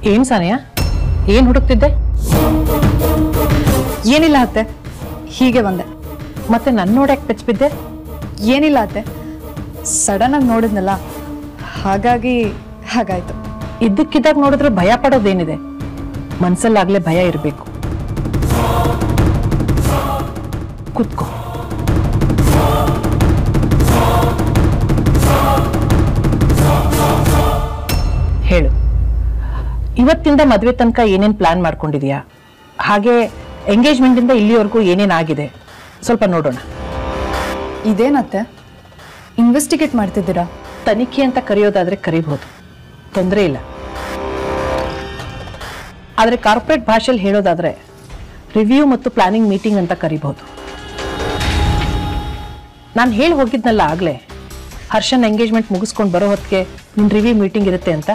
ಏನ್ ಸಾನಿಯಾ ಏನ್ ಹುಡುಕ್ತಿದ್ದೆ ಏನಿಲ್ಲ ಅತ್ತೆ ಹೀಗೆ ಬಂದೆ ಮತ್ತೆ ನನ್ನ ನೋಡಕ್ ಬೆಚ್ಬಿದ್ದೆ ಏನಿಲ್ಲ ಅತ್ತೆ ಸಡನ್ ಆಗಿ ನೋಡಿದ್ನಲ್ಲ ಹಾಗಾಗಿ ಹಾಗಾಯ್ತು ಇದ್ದಕ್ಕಿದ್ದಾಗ ನೋಡಿದ್ರೆ ಭಯ ಪಡೋದೇನಿದೆ ಮನ್ಸಲ್ಲಾಗ್ಲೇ ಭಯ ಇರಬೇಕು ಕುತ್ಕೋ ಹೇಳು ಇವತ್ತಿಂದ ಮದುವೆ ತನಕ ಏನೇನ್ ಪ್ಲಾನ್ ಮಾಡ್ಕೊಂಡಿದ್ಯಾ ಹಾಗೆ ಎಂಗೇಜ್ಮೆಂಟ್ ಇಂದ ಇಲ್ಲಿವರೆಗೂ ಏನೇನ್ ಆಗಿದೆ ಸ್ವಲ್ಪ ನೋಡೋಣ ಇದೇನತ್ತೆ ಇನ್ವೆಸ್ಟಿಗೇಟ್ ಮಾಡ್ತಿದ್ದೀರಾ ತನಿಖೆ ಅಂತ ಕರೆಯೋದಾದ್ರೆ ಕರಿಬಹುದು ತೊಂದರೆ ಇಲ್ಲ ಆದರೆ ಕಾರ್ಪೊರೇಟ್ ಭಾಷೆಯಲ್ಲಿ ಹೇಳೋದಾದ್ರೆ ರಿವ್ಯೂ ಮತ್ತು ಪ್ಲಾನಿಂಗ್ ಮೀಟಿಂಗ್ ಅಂತ ಕರಿಬಹುದು ನಾನು ಹೇಳಿ ಹೋಗಿದ್ನಲ್ಲ ಆಗಲೇ ಹರ್ಷನ್ ಎಂಗೇಜ್ಮೆಂಟ್ ಮುಗಿಸ್ಕೊಂಡು ಬರೋ ಹೊತ್ತಿಗೆ ನಿನ್ನ ರಿವ್ಯೂ ಮೀಟಿಂಗ್ ಇರುತ್ತೆ ಅಂತ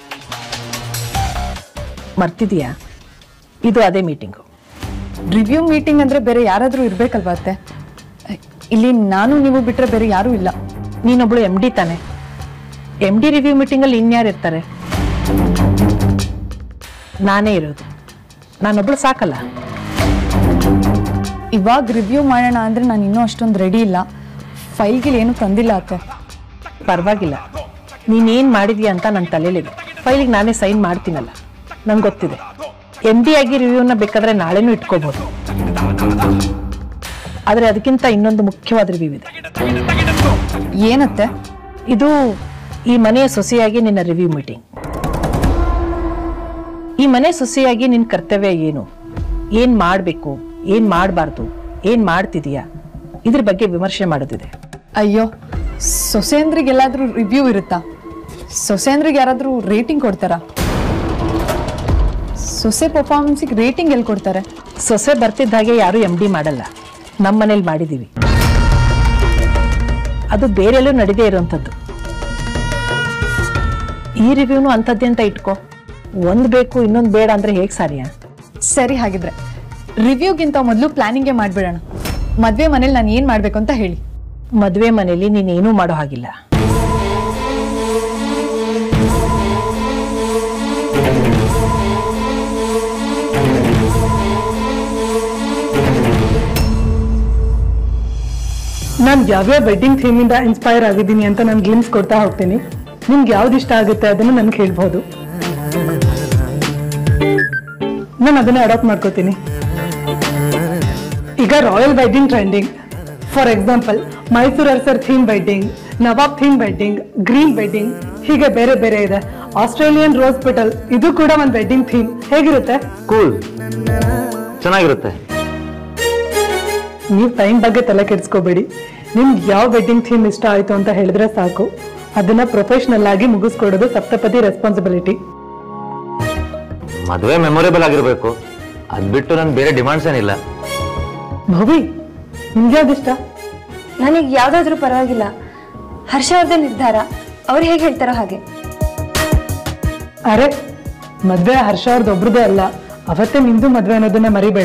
ಮರ್ತಿದೀಯಾ ಇದು ಅದೇ ಮೀಟಿಂಗು ರಿವ್ಯೂ ಮೀಟಿಂಗ್ ಅಂದ್ರೆ ಬೇರೆ ಯಾರಾದರೂ ಇರ್ಬೇಕಲ್ವಾ ಅತ್ತೆ ಇಲ್ಲಿ ನಾನು ನೀವು ಬಿಟ್ರೆ ಬೇರೆ ಯಾರೂ ಇಲ್ಲ ನೀನೊಬ್ಳು ಎಮ್ ಡಿ ತಾನೆ ಎಮ್ ಡಿ ರಿವ್ಯೂ ಮೀಟಿಂಗಲ್ಲಿ ಇನ್ಯಾರು ಇರ್ತಾರೆ ನಾನೇ ಇರೋದು ನಾನೊಬ್ಳು ಸಾಕಲ್ಲ ಇವಾಗ ರಿವ್ಯೂ ಮಾಡೋಣ ಅಂದ್ರೆ ನಾನು ಇನ್ನೂ ಅಷ್ಟೊಂದು ರೆಡಿ ಇಲ್ಲ ಫೈಲ್ಗಿಲ್ ಏನೂ ತಂದಿಲ್ಲ ಅತ್ತೆ ಪರವಾಗಿಲ್ಲ ನೀನೇನು ಮಾಡಿದ್ಯಾ ಅಂತ ನನ್ನ ತಲೆಯಲ್ಲಿದೆ ಫೈಲಿಗೆ ನಾನೇ ಸೈನ್ ಮಾಡ್ತೀನಲ್ಲ ನಂಗೆ ಗೊತ್ತಿದೆ ಎಮ್ ಡಿ ಆಗಿ ರಿವ್ಯೂನ ಬೇಕಾದ್ರೆ ನಾಳೆನೂ ಇಟ್ಕೋಬಹುದು ಆದರೆ ಅದಕ್ಕಿಂತ ಇನ್ನೊಂದು ಮುಖ್ಯವಾದ ರಿವ್ಯೂ ಇದೆ ಏನತ್ತೆ ಇದು ಈ ಮನೆಯ ಸೊಸೆಯಾಗಿ ನಿನ್ನ ರಿವ್ಯೂ ಮೀಟಿಂಗ್ ಈ ಮನೆ ಸೊಸೆಯಾಗಿ ನಿನ್ನ ಕರ್ತವ್ಯ ಏನು ಏನ್ ಮಾಡಬೇಕು ಏನ್ ಮಾಡಬಾರ್ದು ಏನ್ ಮಾಡ್ತಿದೀಯಾ ಇದ್ರ ಬಗ್ಗೆ ವಿಮರ್ಶೆ ಮಾಡೋದಿದೆ ಅಯ್ಯೋ ಸೊಸೆಂದ್ರಿಗೆಲ್ಲಾದ್ರೂ ರಿವ್ಯೂ ಇರುತ್ತಾ ಸೊಸೆಂದ್ರಿಗೆ ಯಾರಾದರೂ ರೇಟಿಂಗ್ ಕೊಡ್ತಾರಾ ಸೊಸೆ ಪರ್ಫಾರ್ಮೆನ್ಸಿಗೆ ರೇಟಿಂಗ್ ಎಲ್ಲಿ ಕೊಡ್ತಾರೆ ಸೊಸೆ ಬರ್ತಿದ್ದ ಹಾಗೆ ಯಾರು ಎಮ್ ಡಿ ಮಾಡಲ್ಲ ನಮ್ಮ ಮನೇಲಿ ಮಾಡಿದೀವಿ ಅದು ಬೇರೆಲ್ಲೂ ನಡೀದೇ ಇರುವಂಥದ್ದು ಈ ರಿವ್ಯೂನು ಅಂಥದ್ದೇ ಅಂತ ಇಟ್ಕೋ ಒಂದು ಬೇಕು ಇನ್ನೊಂದು ಬೇಡ ಅಂದ್ರೆ ಹೇಗೆ ಸಾರಿಯಾ ಸರಿ ಹಾಗಿದ್ರೆ ರಿವ್ಯೂಗಿಂತ ಮೊದಲು ಪ್ಲಾನಿಂಗೇ ಮಾಡಿಬಿಡೋಣ ಮದುವೆ ಮನೇಲಿ ನಾನು ಏನು ಮಾಡಬೇಕು ಅಂತ ಹೇಳಿ ಮದುವೆ ಮನೇಲಿ ನೀನೇನೂ ಮಾಡೋ ಹಾಗಿಲ್ಲ ನಾನು ಯಾವ್ಯಾವ ವೆಡ್ಡಿಂಗ್ ಥೀಮಿಂದ ಇನ್ಸ್ಪೈರ್ ಆಗಿದ್ದೀನಿ ಅಂತ ನಾನು ಗ್ಲಿಮ್ಸ್ ಕೊಡ್ತಾ ಹೋಗ್ತೀನಿ ನಿಮ್ಗೆ ಯಾವ್ದು ಇಷ್ಟ ಆಗುತ್ತೆ ಅದನ್ನು ನನಗೆ ಹೇಳ್ಬೋದು ನಾನು ಅದನ್ನ ಅಡಾಪ್ಟ್ ಮಾಡ್ಕೋತೀನಿ ಈಗ royal wedding trending for example Mysuru ಅರಸರ್ theme wedding nawab theme wedding green wedding ಹೀಗೆ ಬೇರೆ ಬೇರೆ ಇದೆ ಆಸ್ಟ್ರೇಲಿಯನ್ ರೋಸ್ ಪೆಟಲ್ ಇದು ಕೂಡ ಒಂದು ವೆಡ್ಡಿಂಗ್ ಥೀಮ್ ಹೇಗಿರುತ್ತೆ ಕೂಲ್ ಚೆನ್ನಾಗಿರುತ್ತೆ ನೀವು ಟೈಮ್ ಬಗ್ಗೆ ತಲೆ ಕೆಡಿಸ್ಕೋಬೇಡಿ ನಿಮ್ಗೆ ಯಾವ ವೆಡ್ಡಿಂಗ್ ಥೀಮ್ ಇಷ್ಟ ಆಯ್ತು ಅಂತ ಹೇಳಿದ್ರೆ ಸಾಕು ಅದನ್ನ ಪ್ರೊಫೆಷನಲ್ ಆಗಿ ಮುಗಿಸ್ಕೊಡೋದು ಸಪ್ತಪದಿ ರೆಸ್ಪಾನ್ಸಿಬಿಲಿಟಿ ಮದುವೆ ಮೆಮೊರೇಬಲ್ ಆಗಿರ್ಬೇಕು ಅದ್ ಬಿಟ್ಟು ನನ್ ಬೇರೆ ಡಿಮಾಂಡ್ಸ್ ಏನಿಲ್ಲ ಭವಿ ನಿಮ್ಗೆ ಯಾವ್ದಿಷ್ಟ ನನಗೆ ಯಾವ್ದಾದ್ರೂ ಪರವಾಗಿಲ್ಲ ಹರ್ಷ ಅವ್ರದ್ದೇ ನಿರ್ಧಾರ ಅವ್ರು ಹೇಗೆ ಹೇಳ್ತಾರೋ ಹಾಗೆ ಅರೆ ಮದ್ವೆ ಹರ್ಷ ಅವ್ರದ್ದು ಒಬ್ರದೇ ಅಲ್ಲ ಅವತ್ತೇ ನಿಮ್ದು ಮದ್ವೆ ಅನ್ನೋದನ್ನ ಮರಿಬೇಡ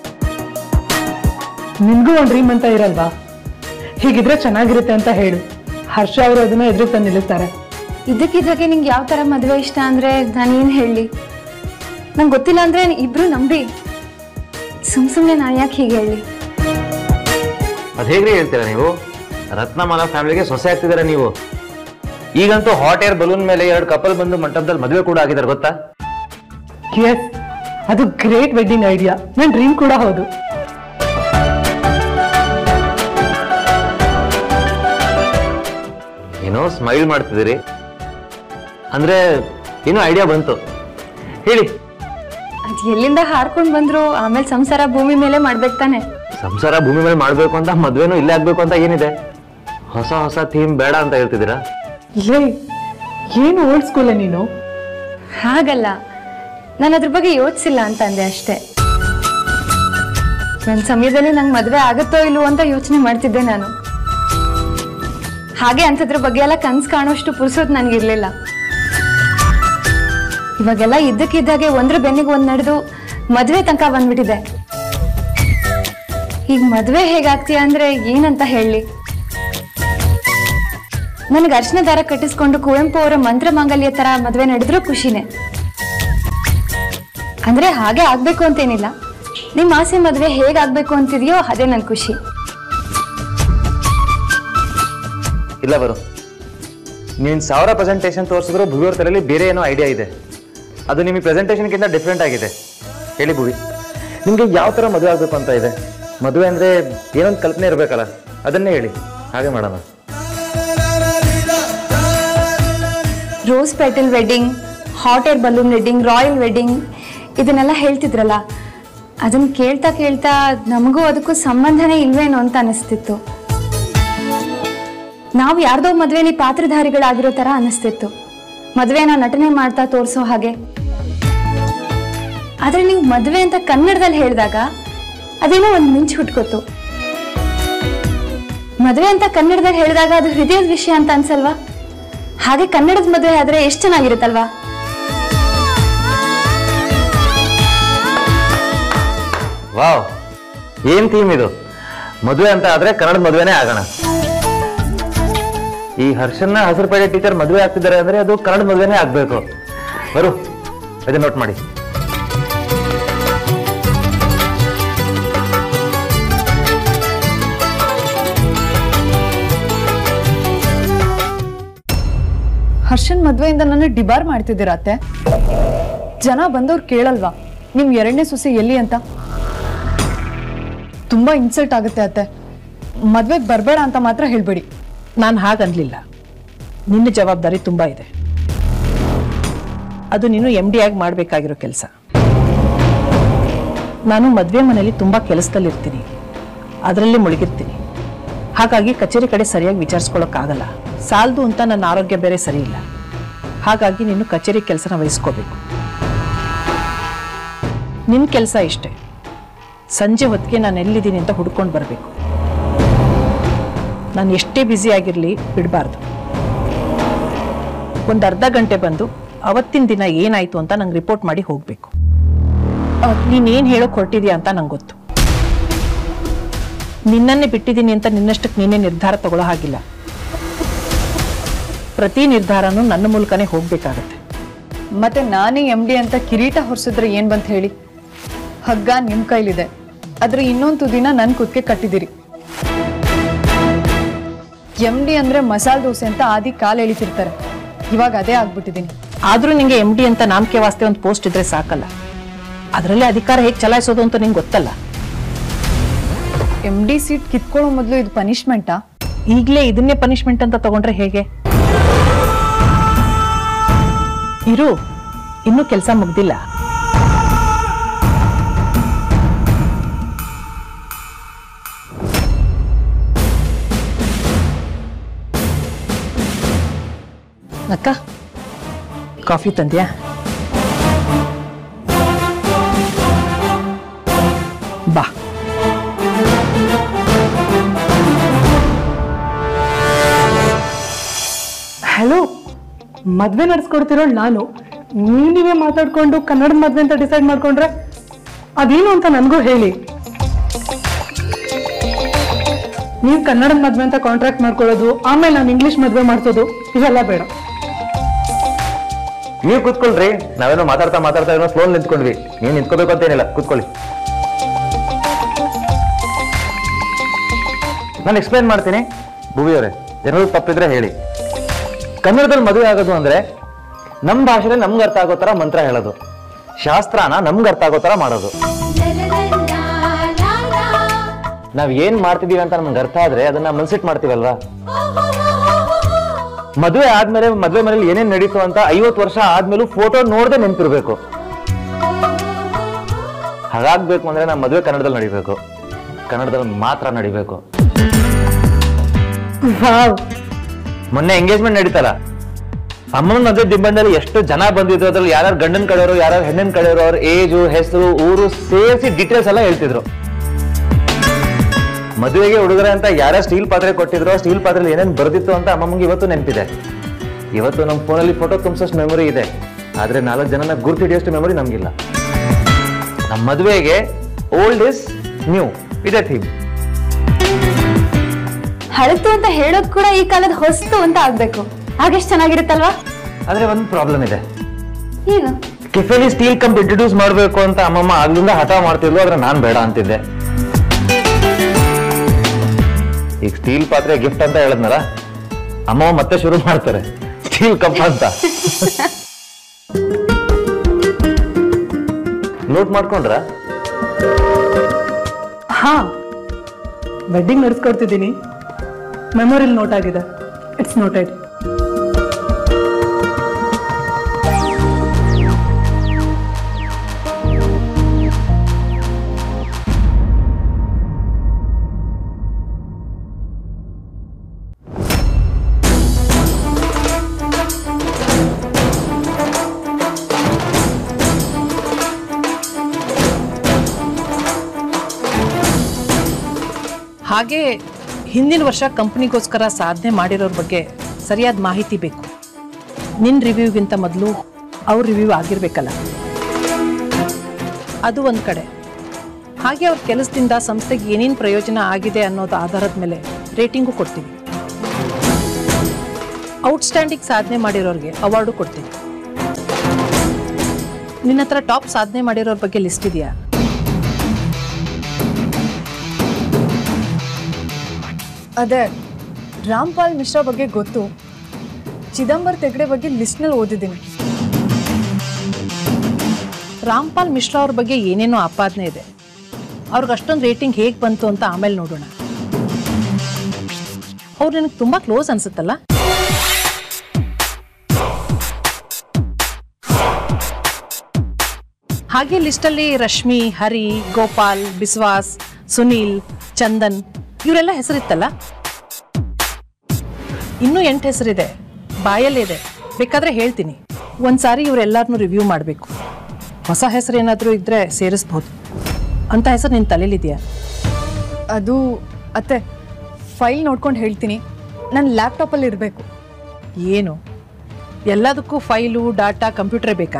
ನಿಮ್ಗೂ ಒಂದ್ ಡ್ರೀಮ್ ಅಂತ ಇರಲ್ವಾ ಹೀಗಿದ್ರೆ ಚೆನ್ನಾಗಿರುತ್ತೆ ಅಂತ ಹೇಳು ಹರ್ಷ ಅವರು ಅದನ್ನ ಎದುರು ತಂದು ನಿಲ್ಲಿಸ್ತಾರೆ ಇದಕ್ಕಿದ್ದಾಗೆ ನಿಂಗೆ ಯಾವ ಥರ ಮದುವೆ ಇಷ್ಟ ಅಂದರೆ ನಾನೇನು ಹೇಳಲಿ ನಂಗೆ ಗೊತ್ತಿಲ್ಲ ಅಂದರೆ ಇಬ್ರು ನಂಬಿ ಸುಮ್ ಸುಮ್ಮನೆ ನಾನು ಯಾಕೆ ಹೀಗೆ ಹೇಳಿ ಅದ್ ಹೇಗ್ರಿ ಹೇಳ್ತೀರಾ ನೀವು ರತ್ನಮಾಲಾ ಫ್ಯಾಮಿಲಿಗೆ ಸೊಸೆ ಆಗ್ತಿದ್ದೀರಾ ನೀವು ಈಗಂತೂ ಹಾಟ್ ಏರ್ ಬಲೂನ್ ಮೇಲೆ ಎರಡು ಕಪಲ್ ಬಂದು ಮಂಟಪದಲ್ಲಿ ಮದುವೆ ಕೂಡ ಆಗಿದ್ದಾರೆ ಗೊತ್ತಾ ಎಸ್ ಅದು ಗ್ರೇಟ್ ವೆಡ್ಡಿಂಗ್ ಐಡಿಯಾ ನನ್ನ ಡ್ರೀಮ್ ಕೂಡ ಹೌದು ಏನೋ ಸ್ಮೈಲ್ ಮಾಡ್ತಿದ್ದೀರಿ ಅಂದ್ರೆ ಏನೋ ಐಡಿಯಾ ಬಂತು ಹೇಳಿ ಅದು ಎಲ್ಲಿಂದ ಹಾರ್ಕೊಂಡು ಬಂದ್ರು ಆಮೇಲೆ ಸಂಸಾರ ಭೂಮಿ ಮೇಲೆ ಮಾಡ್ಬೇಕು ತಾನೆ ಸಂಸಾರ ಭೂಮಿ ಮೇಲೆ ಮಾಡ್ಬೇಕು ಅಂತ ಮದ್ವೆನೂ ಇಲ್ಲೇ ಆಗ್ಬೇಕು ಅಂತ ಏನಿದೆ ಹೊಸ ಹೊಸ ಥೀಮ್ ಬೇಡ ಅಂತ ಹೇಳ್ತಿದ್ದೀರಾ ಲೇ ಏನು ಓಲ್ಡ್ ಸ್ಕೂಲ್ ನೀನು ಹಾಗಲ್ಲ ನಾನು ಅದ್ರ ಬಗ್ಗೆ ಯೋಚಿಸಿಲ್ಲ ಅಂತ ಅಂದೆ ಅಷ್ಟೇ ನನ್ನ ಸಮಯದಲ್ಲಿ ನಂಗೆ ಮದುವೆ ಆಗುತ್ತೋ ಇಲ್ವೋ ಅಂತ ಯೋಚನೆ ಮಾಡ್ತಿದ್ದೆ ನಾನು ಹಾಗೆ ಅಂಥದ್ರ ಬಗ್ಗೆ ಎಲ್ಲ ಕನ್ಸು ಕಾಣೋಷ್ಟು ಪುರ್ಸೋದು ನನಗಿರ್ಲಿಲ್ಲ ಇವಾಗೆಲ್ಲ ಇದ್ದಕ್ಕಿದ್ದಾಗೆ ಒಂದ್ರ ಬೆನ್ನಿಗೆ ಒಂದ್ ನಡೆದು ಮದುವೆ ತನಕ ಬಂದ್ಬಿಟ್ಟಿದೆ ಈಗ ಮದುವೆ ಹೇಗಾಗ್ತೀಯ ಅಂದ್ರೆ ಏನಂತ ಹೇಳಿ ನನಗೆ ಅರ್ಶನ ದಾರ ಕಟ್ಟಿಸ್ಕೊಂಡು ಕುವೆಂಪು ಅವರ ಮಂತ್ರ ಮಾಂಗಲ್ಯ ತರ ಮದುವೆ ನಡೆದ್ರೂ ಖುಷಿನೇ ಅಂದ್ರೆ ಹಾಗೆ ಆಗ್ಬೇಕು ಅಂತೇನಿಲ್ಲ ನಿಮ್ಮ ಆಸೆ ಮದುವೆ ಹೇಗಾಗ್ಬೇಕು ಅಂತಿದೆಯೋ ಅದೇ ನನ್ನ ಖುಷಿ ಇಲ್ಲ ಬರು ನೀನು ಸಾವಿರ ಪ್ರೆಸೆಂಟೇಷನ್ ತೋರಿಸಿದ್ರು ಭುವಿಯವ್ರ ತಲೆಯಲ್ಲಿ ಬೇರೆ ಏನೋ ಐಡಿಯಾ ಇದೆ ಅದು ನಿಮಗೆ ಪ್ರೆಸೆಂಟೇಷನ್ಗಿಂತ ಡಿಫ್ರೆಂಟ್ ಆಗಿದೆ ಹೇಳಿ ಭುವಿ ನಿಮಗೆ ಯಾವ ಥರ ಮದುವೆ ಆಗಬೇಕು ಅಂತ ಇದೆ ಮದುವೆ ಅಂದರೆ ಏನೊಂದು ಕಲ್ಪನೆ ಇರಬೇಕಲ್ಲ ಅದನ್ನೇ ಹೇಳಿ ಹಾಗೆ ಮಾಡೋಣ rose petal wedding hot air balloon wedding royal wedding ಇದನ್ನೆಲ್ಲ ಹೇಳ್ತಿದ್ರಲ್ಲ ಅದನ್ನ ಕೇಳ್ತಾ ಕೇಳ್ತಾ ನಮಗೂ ಅದಕ್ಕೂ ಸಂಬಂಧನೇ ಇಲ್ವೇನೋ ಅಂತ ಅನಿಸ್ತಿತ್ತು ನಾವು ಯಾರ್ದೋ ಮದ್ವೆಲಿ ಪಾತ್ರಧಾರಿಗಳಾಗಿರೋ ತರ ಅನಿಸ್ತಿತ್ತು ಮದ್ವೆನ ನಟನೆ ಮಾಡ್ತಾ ತೋರಿಸೋ ಹಾಗೆ ಆದ್ರೆ ನೀವು ಮದ್ವೆ ಅಂತ ಕನ್ನಡದಲ್ಲಿ ಹೇಳಿದಾಗ ಅದೇನೋ ಒಂದು ಮಿಂಚು ಹುಟ್ಕೋತು ಮದ್ವೆ ಅಂತ ಕನ್ನಡದಲ್ಲಿ ಹೇಳಿದಾಗ ಅದು ಹೃದಯದ ವಿಷಯ ಅಂತ ಅನ್ಸಲ್ವಾ ಹಾಗೆ ಕನ್ನಡದ ಮದುವೆ ಆದ್ರೆ ಎಷ್ಟು ಚೆನ್ನಾಗಿರುತ್ತಲ್ವಾ ವಾವ್ ಏನ್ ಥೀಮ್ ಇದು ಮದುವೆ ಅಂತ ಆದ್ರೆ ಕನ್ನಡ ಮದುವೆನೇ ಆಗೋಣ ಈ ಹರ್ಷನ್ನ ಹಸಿರುಪೇಟೆ ಟೀಚರ್ ಮದುವೆ ಆಗ್ತಿದ್ದಾರೆ ಅಂದ್ರೆ ಅದು ಕನ್ನಡ ಮದುವೆನೇ ಆಗ್ಬೇಕು ಬರು ಇದನ್ನ ನೋಟ್ ಮಾಡಿ ಹರ್ಷನ್ ಮದ್ವೆಯಿಂದ ನನ್ನ ಡಿಬಾರ್ ಮಾಡ್ತಿದ್ದೀರಾ ಅತ್ತೆ ಜನ ಬಂದವ್ರು ಕೇಳಲ್ವಾ ನಿಮ್ ಎರಡನೇ ಸೊಸೆ ಎಲ್ಲಿ ಅಂತ ತುಂಬಾ ಇನ್ಸಲ್ಟ್ ಆಗುತ್ತೆ ಅತ್ತೆ ಮದ್ವೆಗೆ ಬರಬೇಡ ಅಂತ ಮಾತ್ರ ಹೇಳ್ಬೇಡಿ ನಾನು ಹಾಗನ್ಲಿಲ್ಲ ನಿನ್ನ ಜವಾಬ್ದಾರಿ ತುಂಬ ಇದೆ ಅದು ನೀನು ಎಮ್ ಡಿ ಆಗಿ ಮಾಡಬೇಕಾಗಿರೋ ಕೆಲಸ ನಾನು ಮದುವೆ ಮನೆಯಲ್ಲಿ ತುಂಬ ಕೆಲಸದಲ್ಲಿರ್ತೀನಿ ಅದರಲ್ಲಿ ಮುಳುಗಿರ್ತೀನಿ ಹಾಗಾಗಿ ಕಚೇರಿ ಕಡೆ ಸರಿಯಾಗಿ ವಿಚಾರಿಸ್ಕೊಳ್ಳೋಕ್ಕಾಗಲ್ಲ ಸಾಲದು ಅಂತ ನನ್ನ ಆರೋಗ್ಯ ಬೇರೆ ಸರಿ ಇಲ್ಲ ಹಾಗಾಗಿ ನೀನು ಕಚೇರಿ ಕೆಲಸನ ವಹಿಸ್ಕೋಬೇಕು ನಿನ್ನ ಕೆಲಸ ಇಷ್ಟೇ ಸಂಜೆ ಹೊತ್ತಿಗೆ ನಾನು ಎಲ್ಲಿದ್ದೀನಿ ಅಂತ ಹುಡ್ಕೊಂಡು ಬರಬೇಕು ನಾನು ಎಷ್ಟೇ ಬ್ಯುಸಿ ಆಗಿರಲಿ ಬಿಡಬಾರ್ದು ಒಂದು ಅರ್ಧ ಗಂಟೆ ಬಂದು ಅವತ್ತಿನ ದಿನ ಏನಾಯ್ತು ಅಂತ ನಂಗೆ ರಿಪೋರ್ಟ್ ಮಾಡಿ ಹೋಗಬೇಕು ನೀನೇನು ಹೇಳೋಕೆ ಹೊರಟಿದ್ಯಾ ಅಂತ ನಂಗೆ ಗೊತ್ತು ನಿನ್ನನ್ನೇ ಬಿಟ್ಟಿದ್ದೀನಿ ಅಂತ ನಿನ್ನಷ್ಟಕ್ಕೆ ನೀನೇ ನಿರ್ಧಾರ ತಗೊಳ್ಳೋ ಹಾಗಿಲ್ಲ ಪ್ರತಿ ನಿರ್ಧಾರನೂ ನನ್ನ ಮೂಲಕನೇ ಹೋಗ್ಬೇಕಾಗತ್ತೆ ಮತ್ತೆ ನಾನೇ ಎಮ್ ಡಿ ಅಂತ ಕಿರೀಟ ಹೊರಿಸಿದ್ರೆ ಏನ್ ಬಂತ ಹೇಳಿ ಹಗ್ಗ ನಿಮ್ ಕೈಲಿದೆ ಆದ್ರೆ ಇನ್ನೊಂದು ತುದಿನ ನನ್ ಕುದ್ಕೆ ಕಟ್ಟಿದಿರಿ ಎಮ್ ಡಿ ಅಂದ್ರೆ ಮಸಾಲೆ ದೋಸೆ ಅಂತ ಆದಿ ಕಾಲ್ ಎಳಿತಿರ್ತಾರೆ ಇವಾಗ ಅದೇ ಆಗ್ಬಿಟ್ಟಿದೀನಿ ಆದರೂ ನಿಂಗೆ ಎಮ್ ಡಿ ಅಂತ ನಾಮಕೆ ವಾಸ್ತೆ ಒಂದು ಪೋಸ್ಟ್ ಇದ್ರೆ ಸಾಕಲ್ಲ ಅದರಲ್ಲೇ ಅಧಿಕಾರ ಹೇಗೆ ಚಲಾಯಿಸೋದು ಅಂತ ನಿಂಗೆ ಗೊತ್ತಲ್ಲ ಎಮ್ ಡಿ ಸೀಟ್ ಕಿತ್ಕೊಳ್ಳೋ ಮೊದಲು ಇದು ಪನಿಷ್ಮೆಂಟಾ ಈಗಲೇ ಇದನ್ನೇ ಪನಿಷ್ಮೆಂಟ್ ಅಂತ ತಗೊಂಡ್ರೆ ಹೇಗೆ ಇರು ಇನ್ನೂ ಕೆಲಸ ಮುಗ್ದಿಲ್ಲ ಅಕ್ಕ ಕಾಫಿ ತಂದ್ಯಾ ಬಾ ಹಲೋ ಮದ್ವೆ ನಡ್ಸ್ಕೊಡ್ತಿರೋ ನಾನು ನೀವ್ ನೀವೇ ಮಾತಾಡ್ಕೊಂಡು ಕನ್ನಡದ ಮದ್ವೆ ಅಂತ ಡಿಸೈಡ್ ಮಾಡ್ಕೊಂಡ್ರೆ ಅದೇನು ಅಂತ ನನಗೂ ಹೇಳಿ ನೀವು ಕನ್ನಡದ ಮದ್ವೆ ಅಂತ ಕಾಂಟ್ರಾಕ್ಟ್ ಮಾಡ್ಕೊಳ್ಳೋದು ಆಮೇಲೆ ನಾನು ಇಂಗ್ಲಿಷ್ ಮದ್ವೆ ಮಾಡ್ಸೋದು ಇವೆಲ್ಲ ಬೇಡ ನೀವು ಕೂತ್ಕೊಳ್ರಿ ನಾವೇನೋ ಮಾತಾಡ್ತಾ ಮಾತಾಡ್ತಾ ಏನೋ ಫ್ಲೋನ್ ನಿಂತ್ಕೊಂಡ್ವಿ ನೀವು ನಿಂತ್ಕೋಬೇಕು ಅಂತ ಏನಿಲ್ಲ ಕೂತ್ಕೊಳ್ಳಿ ನಾನು ಎಕ್ಸ್ಪ್ಲೈನ್ ಮಾಡ್ತೀನಿ ಭುವಿ ಅವರೇ ಏನಾದ್ರು ತಪ್ಪಿದ್ರೆ ಹೇಳಿ ಕನ್ನಡದಲ್ಲಿ ಮದುವೆ ಆಗೋದು ಅಂದ್ರೆ ನಮ್ಮ ಭಾಷೆಯಲ್ಲಿ ನಮ್ಗೆ ಅರ್ಥ ಆಗೋ ಥರ ಮಂತ್ರ ಹೇಳೋದು ಶಾಸ್ತ್ರನ ನಮ್ಗೆ ಅರ್ಥ ಆಗೋ ಥರ ಮಾಡೋದು ನಾವ್ ಏನ್ ಮಾಡ್ತಿದೀವಿ ಅಂತ ನಮ್ಗೆ ಅರ್ಥ ಆದ್ರೆ ಅದನ್ನ ಮನ್ಸಿಟ್ ಮಾಡ್ತೀವಲ್ವಾ ಮದುವೆ ಆದ್ಮೇಲೆ ಮದುವೆ ಮನೇಲಿ ಏನೇನ್ ನಡೀತು ಅಂತ ಐವತ್ತು ವರ್ಷ ಆದ್ಮೇಲೂ ಫೋಟೋ ನೋಡದೆ ನೆನ್ಪಿರ್ಬೇಕು ಹಾಗಾಗ್ಬೇಕು ಅಂದ್ರೆ ನಮ್ಮ ಮದುವೆ ಕನ್ನಡದಲ್ಲಿ ನಡಿಬೇಕು ಕನ್ನಡದಲ್ಲಿ ಮಾತ್ರ ನಡಿಬೇಕು ವಾವ್ ಮೊನ್ನೆ ಎಂಗೇಜ್ಮೆಂಟ್ ನಡೀತಲ್ಲ ಅಮ್ಮನ ಮದುವೆ ಡಿಂಬಂದಲ್ಲಿ ಎಷ್ಟು ಜನ ಬಂದಿದ್ರು ಅದ್ರಲ್ಲಿ ಯಾರ್ಯಾರು ಗಂಡನ ಕಡೆಯವರು ಯಾರ್ಯಾರು ಹೆಣ್ಣಿನ ಕಡೆಯವರು ಅವ್ರ ಏಜು ಹೆಸರು ಊರು ಸೇರಿಸಿ ಡೀಟೇಲ್ಸ್ ಎಲ್ಲ ಹೇಳ್ತಿದ್ರು ಮದುವೆಗೆ ಹುಡುಗರ ಅಂತ ಯಾರ್ಯಾರು ಸ್ಟೀಲ್ ಪಾತ್ರೆ ಕೊಟ್ಟಿದ್ರು ಸ್ಟೀಲ್ ಪಾತ್ರೆಲಿ ಏನೇನು ಬರ್ದಿತ್ತು ಅಂತ ಅಮ್ಮಮ್ಮಗೆ ಇವತ್ತು ನೆನಪಿದೆ ಇವತ್ತು ನಮ್ಮ ಫೋನಲ್ಲಿ ಫೋಟೋ ತುಂಬಿಸೋಷ್ಟು ಮೆಮೊರಿ ಇದೆ ಆದ್ರೆ ನಾಲ್ಕು ಜನನ ಗುರ್ತು ಹಿಡಿಯೋಷ್ಟು ಮೆಮೊರಿ ನಮಗಿಲ್ಲ ನಮ್ಮ ಮದುವೆಗೆ ಓಲ್ಡ್ ಇಸ್ ನ್ಯೂ ಇದೇ ಥೀಮ್ ಹಳತು ಅಂತ ಹೇಳೋದ್ ಕೂಡ ಈ ಕಾಲದ ಹೊಸ್ತು ಅಂತ ಆಗ್ಬೇಕು ಆಗೆಷ್ಟು ಚೆನ್ನಾಗಿರುತ್ತಲ್ವಾ ಆದ್ರೆ ಒಂದು ಪ್ರಾಬ್ಲಮ್ ಇದೆ ಏನು ಕೆಫೆಲಿ ಸ್ಟೀಲ್ ಕಂಪ್ ಇಂಟ್ರೊಡ್ಯೂಸ್ ಮಾಡಬೇಕು ಅಂತ ಅಮ್ಮಮ್ಮ ಆಗ್ಲಿಂದ ಹಠ ಮಾಡ್ತಿದ್ಲು ಆದ್ರೆ ನಾನು ಬೇಡ ಅಂತಿದ್ದೆ ಈಗ ಸ್ಟೀಲ್ ಪಾತ್ರೆ ಗಿಫ್ಟ್ ಅಂತ ಹೇಳಿದ್ನಲ್ಲ ಅಮ್ಮಮ್ಮ ಮತ್ತೆ ಶುರು ಮಾಡ್ತಾರೆ ಸ್ಟೀಲ್ ಕಪ್ ಅಂತ ನೋಟ್ ಮಾಡ್ಕೊಂಡ್ರ ಹಾ ವೆಡ್ಡಿಂಗ್ ನಡೆಸ್ಕೊಡ್ತಿದ್ದೀನಿ ಮೆಮೊರಿಲ್ ನೋಟ್ ಆಗಿದೆ ಇಟ್ಸ್ ನೋಟೆಡ್ ಹಾಗೆ ಹಿಂದಿನ ವರ್ಷ ಕಂಪ್ನಿಗೋಸ್ಕರ ಸಾಧನೆ ಮಾಡಿರೋರ ಬಗ್ಗೆ ಸರಿಯಾದ ಮಾಹಿತಿ ಬೇಕು ನಿನ್ನ ರಿವ್ಯೂಗಿಂತ ಮೊದಲು ಅವ್ರ ರಿವ್ಯೂ ಆಗಿರ್ಬೇಕಲ್ಲ ಅದು ಒಂದು ಕಡೆ ಹಾಗೆ ಅವ್ರ ಕೆಲಸದಿಂದ ಸಂಸ್ಥೆಗೆ ಏನೇನು ಪ್ರಯೋಜನ ಆಗಿದೆ ಅನ್ನೋದು ಆಧಾರದ ಮೇಲೆ ರೇಟಿಂಗು ಕೊಡ್ತೀವಿ ಔಟ್ಸ್ಟ್ಯಾಂಡಿಂಗ್ ಸಾಧನೆ ಮಾಡಿರೋರಿಗೆ ಅವಾರ್ಡು ಕೊಡ್ತೀವಿ ನಿನ್ನ ಹತ್ರ ಟಾಪ್ ಸಾಧನೆ ಮಾಡಿರೋರ ಬಗ್ಗೆ ಲಿಸ್ಟ್ ಇದೆಯಾ ಅದೇ ರಾಮ್ಪಾಲ್ ಮಿಶ್ರಾ ಬಗ್ಗೆ ಗೊತ್ತು ಚಿದಂಬರ್ ತೆಗಡೆ ಬಗ್ಗೆ ಲಿಸ್ಟ್ನಲ್ಲಿ ಓದಿದ್ದೀನಿ ರಾಮ್ಪಾಲ್ ಮಿಶ್ರಾ ಅವ್ರ ಬಗ್ಗೆ ಏನೇನೋ ಆಪಾದನೆ ಇದೆ ಅವ್ರಿಗೆ ಅಷ್ಟೊಂದು ರೇಟಿಂಗ್ ಹೇಗೆ ಬಂತು ಅಂತ ಆಮೇಲೆ ನೋಡೋಣ ಅವ್ರು ನಿನಗೆ ತುಂಬ ಕ್ಲೋಸ್ ಅನ್ಸುತ್ತಲ್ಲ ಹಾಗೆ ಲಿಸ್ಟಲ್ಲಿ ರಶ್ಮಿ ಹರಿ ಗೋಪಾಲ್ ಬಿಸ್ವಾಸ್ ಸುನೀಲ್ ಚಂದನ್ ಇವರೆಲ್ಲ ಹೆಸರಿತ್ತಲ್ಲ ಇನ್ನೂ ಎಂಟು ಹೆಸರಿದೆ ಬಾಯಲ್ಲಿದೆ ಬೇಕಾದ್ರೆ ಹೇಳ್ತೀನಿ ಒಂದ್ಸಾರಿ ಇವರೆಲ್ಲರನ್ನೂ ರಿವ್ಯೂ ಮಾಡಬೇಕು ಹೊಸ ಹೆಸರು ಏನಾದರೂ ಇದ್ದರೆ ಸೇರಿಸ್ಬೋದು ಅಂತ ಹೆಸರು ನಿನ್ನ ತಲೆಯಲ್ಲಿದೆಯಾ ಅದು ಅತ್ತೆ ಫೈಲ್ ನೋಡ್ಕೊಂಡು ಹೇಳ್ತೀನಿ ನನ್ನ ಲ್ಯಾಪ್ಟಾಪಲ್ಲಿ ಇರಬೇಕು ಏನು ಎಲ್ಲದಕ್ಕೂ ಫೈಲು ಡಾಟಾ ಕಂಪ್ಯೂಟರೇ ಬೇಕಾ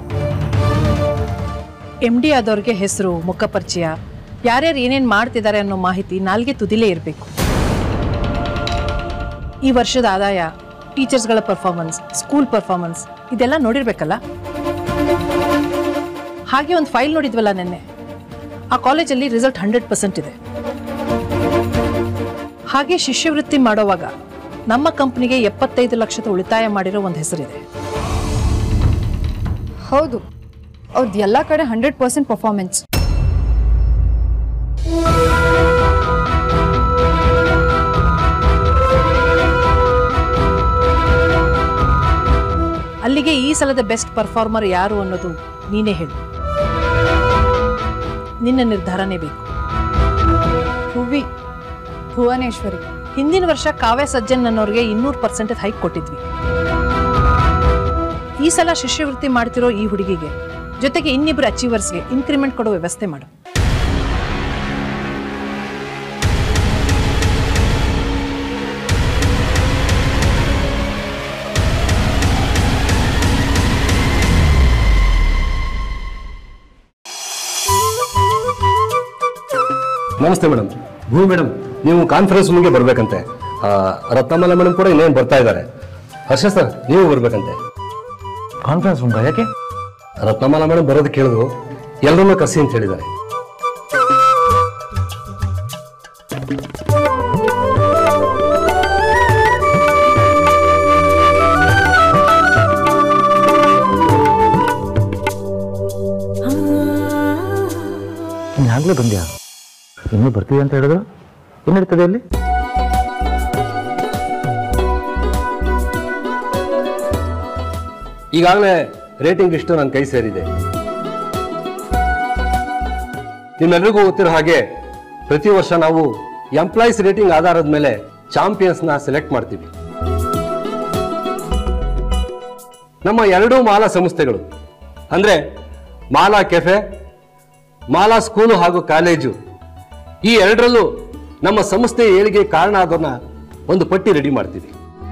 ಎಮ್ ಡಿ ಆದವ್ರಿಗೆ ಹೆಸರು ಮುಖಪರಿಚಯ ಯಾರ್ಯಾರು ಏನೇನು ಮಾಡ್ತಿದ್ದಾರೆ ಅನ್ನೋ ಮಾಹಿತಿ ನಾಲ್ಗೆ ತುದಿಲೇ ಇರಬೇಕು ಈ ವರ್ಷದ ಆದಾಯ ಟೀಚರ್ಸ್ಗಳ ಪರ್ಫಾರ್ಮೆನ್ಸ್ ಸ್ಕೂಲ್ ಪರ್ಫಾರ್ಮೆನ್ಸ್ ಇದೆಲ್ಲ ನೋಡಿರ್ಬೇಕಲ್ಲ ಹಾಗೆ ಒಂದು ಫೈಲ್ ನೋಡಿದ್ವಲ್ಲ ನೆನ್ನೆ ಆ ಕಾಲೇಜಲ್ಲಿ ರಿಸಲ್ಟ್ ಹಂಡ್ರೆಡ್ ಪರ್ಸೆಂಟ್ ಇದೆ ಹಾಗೆ ಶಿಷ್ಯವೃತ್ತಿ ಮಾಡೋವಾಗ ನಮ್ಮ ಕಂಪ್ನಿಗೆ ಎಪ್ಪತ್ತೈದು ಲಕ್ಷದ ಉಳಿತಾಯ ಮಾಡಿರೋ ಒಂದು ಹೆಸರಿದೆ ಹೌದು ಅವ್ರದ್ದು ಎಲ್ಲ ಕಡೆ ಹಂಡ್ರೆಡ್ ಪರ್ಸೆಂಟ್ ಪರ್ಫಾರ್ಮೆನ್ಸ್ ಅಲ್ಲಿಗೆ ಈ ಸಲದ ಬೆಸ್ಟ್ ಪರ್ಫಾರ್ಮರ್ ಯಾರು ಅನ್ನೋದು ನೀನೇ ಹೇಳು ನಿನ್ನ ನಿರ್ಧಾರನೇ ಬೇಕು ಭುವಿ ಭುವನೇಶ್ವರಿ ಹಿಂದಿನ ವರ್ಷ ಕಾವ್ಯ ಸಜ್ಜನ್ ಅನ್ನೋರಿಗೆ ಇನ್ನೂರು ಪರ್ಸೆಂಟೇಜ್ ಹೈಕ್ ಕೊಟ್ಟಿದ್ವಿ ಈ ಸಲ ಶಿಷ್ಯವೃತ್ತಿ ಮಾಡ್ತಿರೋ ಈ ಹುಡುಗಿಗೆ ಜೊತೆಗೆ ಇನ್ನಿಬ್ಬರು ಅಚೀವರ್ಸ್ಗೆ ಇನ್ಕ್ರಿಮೆಂಟ್ ಕೊಡೋ ವ್ಯವಸ್ಥೆ ಮಾಡು ನಮಸ್ತೆ ಮೇಡಮ್ ಭೂ ಮೇಡಮ್ ನೀವು ಕಾನ್ಫರೆನ್ಸ್ ರೂಮ್ಗೆ ಬರ್ಬೇಕಂತೆ ಆ, ರತ್ನಮಾಲ ಮೇಡಮ್ ಕೂಡ ಇನ್ನೇನು ಬರ್ತಾ ಇದ್ದಾರೆ ಹರ್ಷ ಸರ್ ನೀವು ಬರ್ಬೇಕಂತೆ ಕಾನ್ಫರೆನ್ಸ್ ರೂಮ್ ಯಾಕೆ ರತ್ನಮಾಲ ಮೇಡಮ್ ಬರೋದು ಕೇಳಿದ್ರು ಎಲ್ಲರನ್ನೂ ಕಸಿ ಅಂತ ಹೇಳಿದ್ದಾರೆ ನೀನ್ ಆಗ್ಲೇ ಬಂದ್ಯಾ ಇನ್ನೂ ಬರ್ತೀವಿ ಅಂತ ಹೇಳಿದ್ರು ಏನಿರ್ತದೆ ಅಲ್ಲಿ ಈಗಾಗಲೇ ರೇಟಿಂಗ್ ಲಿಸ್ಟ್ ನನ್ನ ಕೈ ಸೇರಿದೆ ನಿಮ್ಮೆಲ್ರಿಗೂ ಗೊತ್ತಿರೋ ಹಾಗೆ ಪ್ರತಿ ವರ್ಷ ನಾವು ಎಂಪ್ಲಾಯೀಸ್ ರೇಟಿಂಗ್ ಆಧಾರದ ಮೇಲೆ ಚಾಂಪಿಯನ್ಸ್ನ ಸೆಲೆಕ್ಟ್ ಮಾಡ್ತೀವಿ ನಮ್ಮ ಎರಡೂ ಮಾಲಾ ಸಂಸ್ಥೆಗಳು ಅಂದ್ರೆ ಮಾಲಾ ಕೆಫೆ ಮಾಲಾ ಸ್ಕೂಲು ಹಾಗೂ ಕಾಲೇಜು ಈ ಎರಡರಲ್ಲೂ ನಮ್ಮ ಸಂಸ್ಥೆ ಏಳಿಗೆ ಕಾರಣ ಆಗೋನ್ನ ಒಂದು ಪಟ್ಟಿ ರೆಡಿ ಮಾಡ್ತೀವಿ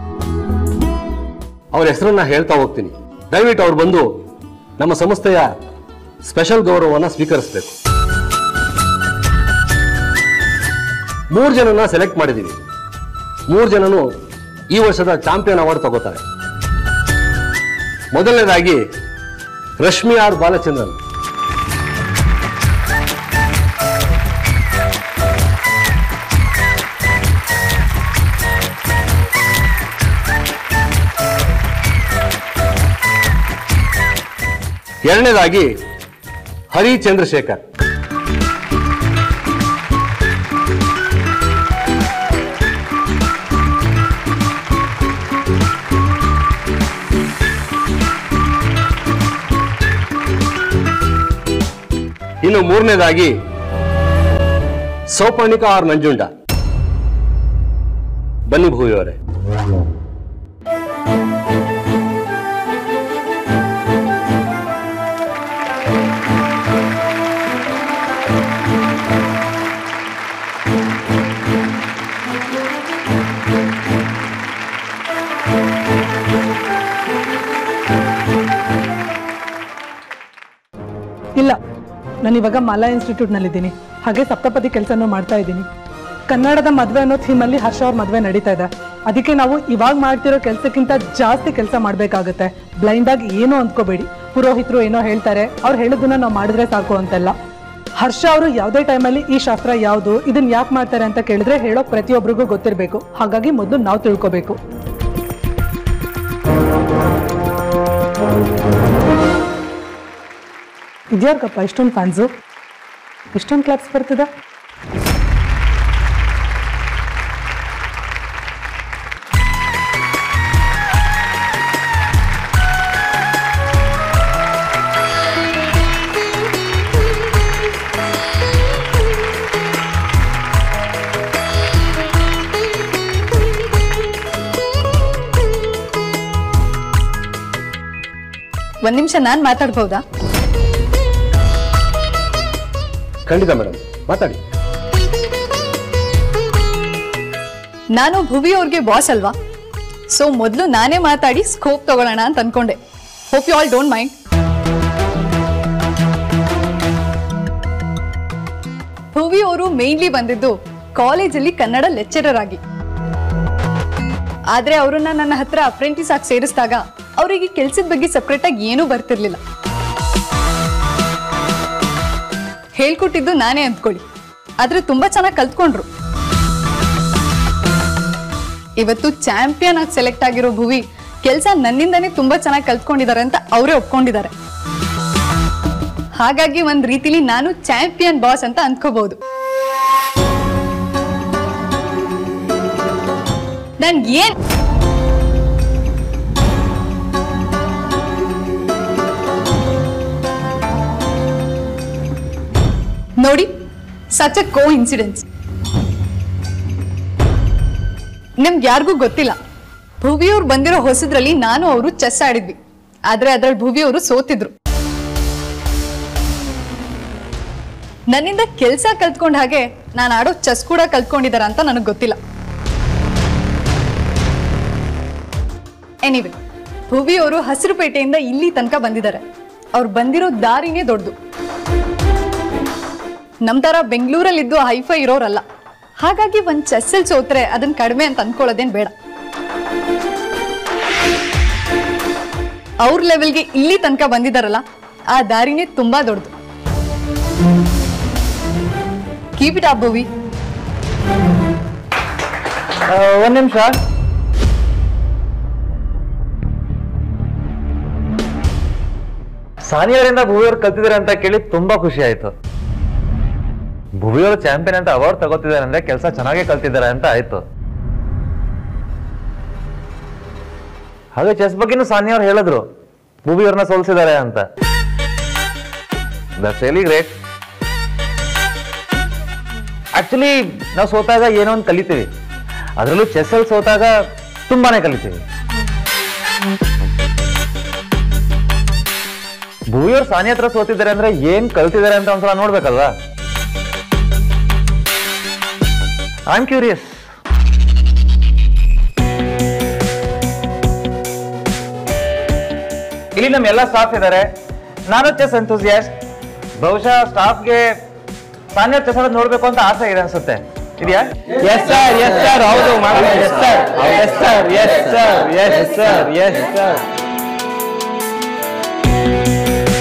ಅವ್ರ ಹೆಸರನ್ನ ಹೇಳ್ತಾ ಹೋಗ್ತೀನಿ ದಯವಿಟ್ಟು ಅವ್ರು ಬಂದು ನಮ್ಮ ಸಂಸ್ಥೆಯ ಸ್ಪೆಷಲ್ ಗೌರವವನ್ನು ಸ್ವೀಕರಿಸಬೇಕು ಮೂರು ಜನನ ಸೆಲೆಕ್ಟ್ ಮಾಡಿದ್ದೀವಿ ಮೂರು ಜನನು ಈ ವರ್ಷದ ಚಾಂಪಿಯನ್ ಅವಾರ್ಡ್ ತಗೋತಾರೆ ಮೊದಲನೇದಾಗಿ ರಶ್ಮಿ ಆರ್ ಬಾಲಚಂದ್ರನ್ ಎರಡನೇದಾಗಿ ಹರಿ ಚಂದ್ರಶೇಖರ್ ಇನ್ನು ಮೂರನೇದಾಗಿ ಸೌಪರ್ಣಿಕ ಆರ್ ನಂಜುಂಡ ಬನ್ನಿ ಭೂವಿಯವರೇ ಇಲ್ಲ ನಾನು ಇವಾಗ ಮಾಲಾ ಇನ್ಸ್ಟಿಟ್ಯೂಟ್ನಲ್ಲಿದ್ದೀನಿ ಹಾಗೆ ಸಪ್ತಪದಿ ಕೆಲಸನೂ ಮಾಡ್ತಾ ಇದ್ದೀನಿ ಕನ್ನಡದ ಮದುವೆ ಅನ್ನೋ ಥೀಮಲ್ಲಿ ಹರ್ಷ ಅವ್ರ ಮದುವೆ ನಡೀತಾ ಇದೆ ಅದಕ್ಕೆ ನಾವು ಇವಾಗ ಮಾಡ್ತಿರೋ ಕೆಲಸಕ್ಕಿಂತ ಜಾಸ್ತಿ ಕೆಲಸ ಮಾಡಬೇಕಾಗುತ್ತೆ ಬ್ಲೈಂಡ್ ಆಗಿ ಏನೋ ಅಂದ್ಕೋಬೇಡಿ ಪುರೋಹಿತರು ಏನೋ ಹೇಳ್ತಾರೆ ಅವ್ರು ಹೇಳೋದನ್ನ ನಾವು ಮಾಡಿದ್ರೆ ಸಾಕು ಅಂತೆಲ್ಲ ಹರ್ಷ ಅವರು ಯಾವುದೇ ಟೈಮಲ್ಲಿ ಈ ಶಾಸ್ತ್ರ ಯಾವುದು ಇದನ್ನ ಯಾಕೆ ಮಾಡ್ತಾರೆ ಅಂತ ಕೇಳಿದ್ರೆ ಹೇಳೋ ಪ್ರತಿಯೊಬ್ಬರಿಗೂ ಗೊತ್ತಿರಬೇಕು ಹಾಗಾಗಿ ಮೊದಲು ನಾವು ತಿಳ್ಕೋಬೇಕು ಇದ್ಯಾರ್ಗಪ್ಪ ಇಷ್ಟೊಂದು ಫ್ಯಾನ್ಸು ಇಷ್ಟೊಂದು ಕ್ಲಾಪ್ಸ್ ಬರ್ತಿದೆ ಒಂದ್ ನಿಮಿಷ ನಾನ್ ಮಾತಾಡ್ಬಹುದಾ ಖಂಡಿತ ಮೇಡಮ್ ಮಾತಾಡಿ ನಾನು ಭುವಿ ಅವ್ರಿಗೆ ಬಾಸ್ ಅಲ್ವಾ ಸೊ ಮೊದಲು ನಾನೇ ಮಾತಾಡಿ ಸ್ಕೋಪ್ ತಗೊಳ್ಳೋಣ ಅಂತ ಅನ್ಕೊಂಡೆ hope you all don't mind Bhuvi ಅವರು ಮೇನ್ಲಿ ಬಂದಿದ್ದು ಕಾಲೇಜಲ್ಲಿ ಕನ್ನಡ ಲೆಕ್ಚರರ್ ಆಗಿ ಆದ್ರೆ ಅವರನ್ನ ನನ್ನ ಹತ್ರ ಅಪ್ರೆಂಟಿಸ್ ಆಗಿ ಸೇರಿಸಿದಾಗ ಅವರಿಗೆ ಕೆಲ್ಸದ ಬಗ್ಗೆ ಸಪ್ರೇಟ್ ಆಗಿ ಏನೂ ಬರ್ತಿರ್ಲಿಲ್ಲ ಹೇಳ್ಕೊಟ್ಟಿದ್ದು ನಾನೇ ಅಂದ್ಕೊಳ್ಳಿ ಆದ್ರೆ ತುಂಬಾ ಚೆನ್ನಾಗಿ ಕಲ್ತ್ಕೊಂಡ್ರು ಇವತ್ತು ಚಾಂಪಿಯನ್ ಆಗಿ ಸೆಲೆಕ್ಟ್ ಆಗಿರೋ ಭುವಿ ಕೆಲಸ ನನ್ನಿಂದಾನೇ ತುಂಬಾ ಚೆನ್ನಾಗಿ ಕಲ್ತ್ಕೊಂಡಿದ್ದಾರೆ ಅಂತ ಅವರೇ ಒಪ್ಕೊಂಡಿದ್ದಾರೆ ಹಾಗಾಗಿ ಒಂದ್ ರೀತಿಲಿ ನಾನು ಚಾಂಪಿಯನ್ ಬಾಸ್ ಅಂತ ಅಂದ್ಕೋಬಹುದು ನನ್ ಏನ್ ನೋಡಿ ಸಚ್ ಅ ಕೋ ಇನ್ಸಿಡೆನ್ಸ್ ನಿಮ್ಗೆ ಯಾರಿಗೂ ಗೊತ್ತಿಲ್ಲ ಭುವಿಯವ್ರು ಬಂದಿರೋ ಹೊಸದ್ರಲ್ಲಿ ನಾನು ಅವರು ಚೆಸ್ ಆಡಿದ್ವಿ ಆದ್ರೆ ಅದ್ರಲ್ಲಿ ಭುವಿಯವರು ಸೋತಿದ್ರು ನನ್ನಿಂದ ಕೆಲಸ ಕಲ್ತ್ಕೊಂಡ ಹಾಗೆ ನಾನು ಆಡೋ ಚೆಸ್ ಕೂಡ ಕಲ್ತ್ಕೊಂಡಿದಾರ ಅಂತ ನನಗೆ ಗೊತ್ತಿಲ್ಲ ಎನಿವೆ ಭುವಿಯವರು ಹಸಿರುಪೇಟೆಯಿಂದ ಇಲ್ಲಿ ತನಕ ಬಂದಿದ್ದಾರೆ ಅವ್ರು ಬಂದಿರೋ ದಾರಿನೇ ದೊಡ್ಡದು ನಮ್ ತರ ಬೆಂಗಳೂರಲ್ಲಿದ್ದು ಹೈಫೈ ಇರೋರಲ್ಲ ಹಾಗಾಗಿ ಒಂದ್ ಚೆಸ್ಸಲ್ಲಿ ಸೋತ್ರೆ ಅದನ್ನ ಕಡಿಮೆ ಅಂತ ಅನ್ಕೊಳ್ಳೋದೇನ್ ಬೇಡ ಅವ್ರ ಲೆವೆಲ್ಗೆ ಇಲ್ಲಿ ತನಕ ಬಂದಿದಾರಲ್ಲ ಆ ದಾರಿನೇ ತುಂಬಾ ದೊಡ್ಡದು ಕೀಪ್ ಇಟ್ ಅಪ್ ಭುವಿ ಒಂದ್ ನಿಮಿಷ ಸಾನಿಯವರಿಂದ ಭುವಿಯವ್ರು ಕಲ್ತಿದ್ದಾರೆ ಅಂತ ಕೇಳಿ ತುಂಬಾ ಖುಷಿ ಆಯ್ತು ಭುವಿಯವರು ಚಾಂಪಿಯನ್ ಅಂತ ಅವಾರ್ಡ್ ತಗೋತಿದ್ದಾರೆ ಅಂದ್ರೆ ಕೆಲಸ ಚೆನ್ನಾಗೇ ಕಲ್ತಿದ್ದಾರೆ ಅಂತ ಆಯ್ತು ಹಾಗೆ ಚೆಸ್ ಬಗ್ಗೆನೂ ಸಾನಿಯವ್ರು ಹೇಳಿದ್ರು ಭುವಿಯವ್ರನ್ನ ಸೋಲ್ಸಿದ್ದಾರೆ ಅಂತ ದಟ್ಸ್ ರಿಯಲಿ ಗ್ರೇಟ್ ಆಕ್ಚುಲಿ ನಾವು ಸೋತಾಗ ಏನೋ ಒಂದು ಕಲಿತೀವಿ ಅದರಲ್ಲೂ ಚೆಸ್ಸಲ್ಲಿ ಸೋತಾಗ ತುಂಬಾನೇ ಕಲಿತೀವಿ ಭೂವಿಯವ್ರು ಸಾನಿ ಹತ್ರ ಸೋತಿದ್ದಾರೆ ಅಂದ್ರೆ ಏನ್ ಕಲ್ತಿದ್ದಾರೆ ಅಂತ ಒಂದ್ಸಲ ನೋಡ್ಬೇಕಲ್ವಾ ಐ ಆಮ್ ಕ್ಯೂರಿಯಸ್ ಇಲ್ಲಿ ನಮ್ಮ ಎಲ್ಲ ಸ್ಟಾಫ್ ಇದ್ದಾರೆ ನಾನು ಚೆಸ್ ಎಂಥೂಸಿಯಾಸ್ಟ್ ಬಹುಶಃ ಸ್ಟಾಫ್ಗೆ ಸಾನ್ಯ ಚೆಸ್ ಆಡೋದು ನೋಡ್ಬೇಕು ಅಂತ ಆಸೆ ಇದೆ ಅನ್ಸುತ್ತೆ ಇದೆಯಾ ಎಸ್ ಸರ್ ಎಸ್ ಸರ್ ಹೌದು ಮಾಡಿ yes sir yes sir yes sir yes sir yes sir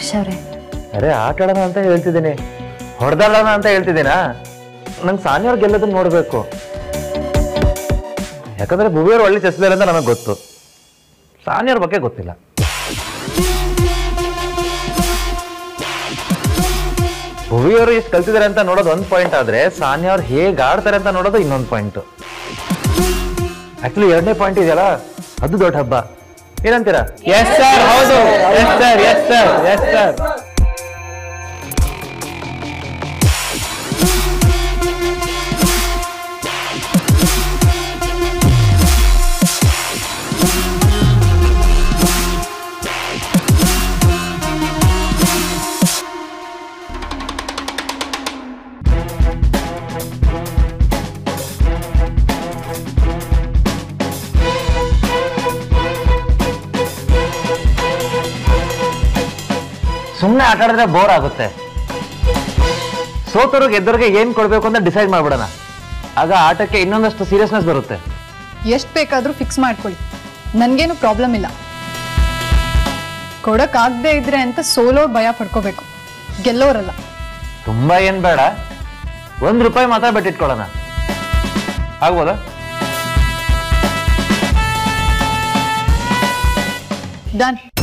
Harsha ಅವರೇ ಅರೆ ಆಟ ಆಡೋಣ ಅಂತ ಹೇಳ್ತಿದ್ದೀನಿ ಹೊಡೆದಾಡೋಣ ಅಂತ ಹೇಳ್ತಿದ್ದೀನಾ ನಂಗೆ ಸಾನಿಯವ್ರು ಗೆಲ್ಲೋದನ್ನ ನೋಡಬೇಕು ಯಾಕಂದ್ರೆ ಭುವಿಯವ್ರು ಒಳ್ಳೆ ಚೆಸ್ ಪ್ಲೇಯರ್ ಅಂತ ನಮಗೆ ಗೊತ್ತು ಸಾನಿಯವ್ರ ಬಗ್ಗೆ ಗೊತ್ತಿಲ್ಲ ಭುವಿಯವರು ಎಷ್ಟು ಕಲ್ತಿದ್ದಾರೆ ಅಂತ ನೋಡೋದು ಒಂದು ಪಾಯಿಂಟ್ ಆದ್ರೆ ಸಾನಿಯವ್ರು ಹೇಗೆ ಆಡ್ತಾರೆ ಅಂತ ನೋಡೋದು ಇನ್ನೊಂದು ಪಾಯಿಂಟ್ ಆಕ್ಚುಲಿ ಎರಡನೇ ಪಾಯಿಂಟ್ ಇದೆಯಲ್ಲ ಅದು ದೊಡ್ಡ ಹಬ್ಬ ಏನಂತೀರಾ ಎಸ್ ಸರ್ ಹೌದು yes sir yes sir yes sir ಸುಮ್ಮನೆ ಆಟ ಆಡಿದ್ರೆ ಬೋರ್ ಆಗುತ್ತೆ ಸೋತರು ಗೆದ್ದವ್ರಿಗೆ ಏನ್ ಕೊಡ್ಬೇಕು ಅಂತ ಡಿಸೈಡ್ ಮಾಡ್ಬಿಡೋಣ ಆಗ ಆಟಕ್ಕೆ ಇನ್ನೊಂದಷ್ಟು ಸೀರಿಯಸ್ನೆಸ್ ಬರುತ್ತೆ ಎಷ್ಟು ಬೇಕಾದರೂ ಫಿಕ್ಸ್ ಮಾಡ್ಕೊಳ್ಳಿ ನನಗೇನು ಪ್ರಾಬ್ಲಮ್ ಇಲ್ಲ ಕೊಡೋಕ್ಕಾಗದೇ ಇದ್ರೆ ಅಂತ ಸೋಲೋರ್ ಭಯ ಪಡ್ಕೋಬೇಕು ಗೆಲ್ಲೋರಲ್ಲ ತುಂಬಾ ಏನ್ ಬೇಡ ಒಂದ್ ರೂಪಾಯಿ ಮಾತ್ರ ಬೆಟ್ಟಿಟ್ಕೊಳ್ಳೋಣ ಆಗ್ಬೋದಾ ಡನ್